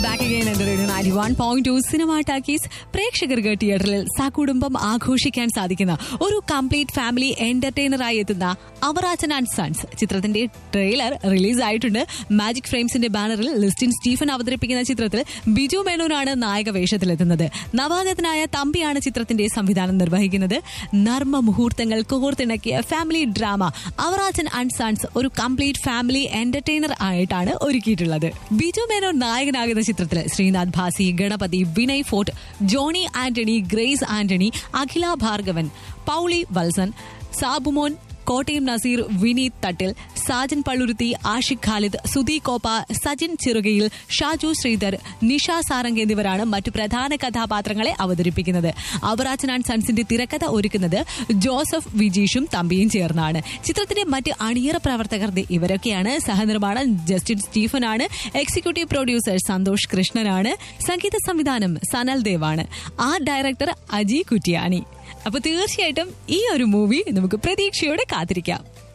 back again എന്റെ radio ninety one point two cinema talkies പ്രേക്ഷകർക്ക് തിയേറ്ററിൽ സകുടുംബം ആഘോഷിക്കാൻ സാധിക്കുന്ന ഒരു കംപ്ലീറ്റ് ഫാമിലി എന്റർടൈനറായി എത്തുന്ന അവറാച്ചൻ ആൻഡ് സൺസ് ചിത്രത്തിന്റെ ട്രെയിലർ റിലീസ് ആയിട്ടുണ്ട് മാജിക് ഫ്രെയിംസിന്റെ ബാനറിൽ ലിസ്റ്റിൻ സ്റ്റീഫൻ അവതരിപ്പിക്കുന്ന ചിത്രത്തിൽ ബിജു മേനോനാണ് നായക വേഷത്തിലെത്തുന്നത് നവാഗതനായ തമ്പിയാണ് ചിത്രത്തിന്റെ സംവിധാനം നിർവഹിക്കുന്നത് നർമ്മ മുഹൂർത്തങ്ങൾ കോർത്തിണക്കിയ family drama Avarachan and sons ഒരു കംപ്ലീറ്റ് ഫാമിലി എന്റർടൈനർ ആയിട്ടാണ് ഒരുക്കിയിട്ടുള്ളത് ബിജു മേനോൻ നായകനാകുന്ന ചിത്രത്തിൽ ശ്രീനാഥ് ഭാസി ഗണപതി വിനയ് ഫോർട്ട് ജോണി ആന്റണി ഗ്രേസ് ആന്റണി അഖില ഭാർഗവൻ പൌളി വത്സൻ സാബുമോൻ കോട്ടയം നസീർ വിനീത് തട്ടിൽ സാജൻ പള്ളുരുത്തി ആഷിഖ് ഖാലിദ് സുധി കോപ്പ സജിൻ ചിറുകയിൽ ഷാജു ശ്രീധർ നിഷ സാരംഗ് എന്നിവരാണ് മറ്റു പ്രധാന കഥാപാത്രങ്ങളെ അവതരിപ്പിക്കുന്നത് അവറാച്ചൻ ആൻഡ് സൺസിന്റെ തിരക്കഥ ഒരുക്കുന്നത് ജോസഫ് വിജീഷും തമ്പിയും ചേർന്നാണ് ചിത്രത്തിന്റെ മറ്റ് അണിയറ പ്രവർത്തകർ ദേ ഇവരൊക്കെയാണ് സഹനിർമ്മാണം ജസ്റ്റിൻ സ്റ്റീഫനാണ് എക്സിക്യൂട്ടീവ് പ്രൊഡ്യൂസർ സന്തോഷ് കൃഷ്ണനാണ് സംഗീത സംവിധാനം സനൽ ദേവാണ് ആർട്ട് ഡയറക്ടർ അജി കുറ്റിയാനി അപ്പൊ തീർച്ചയായിട്ടും ഈ ഒരു മൂവി നമുക്ക് പ്രതീക്ഷയോടെ കാത്തിരിക്കാം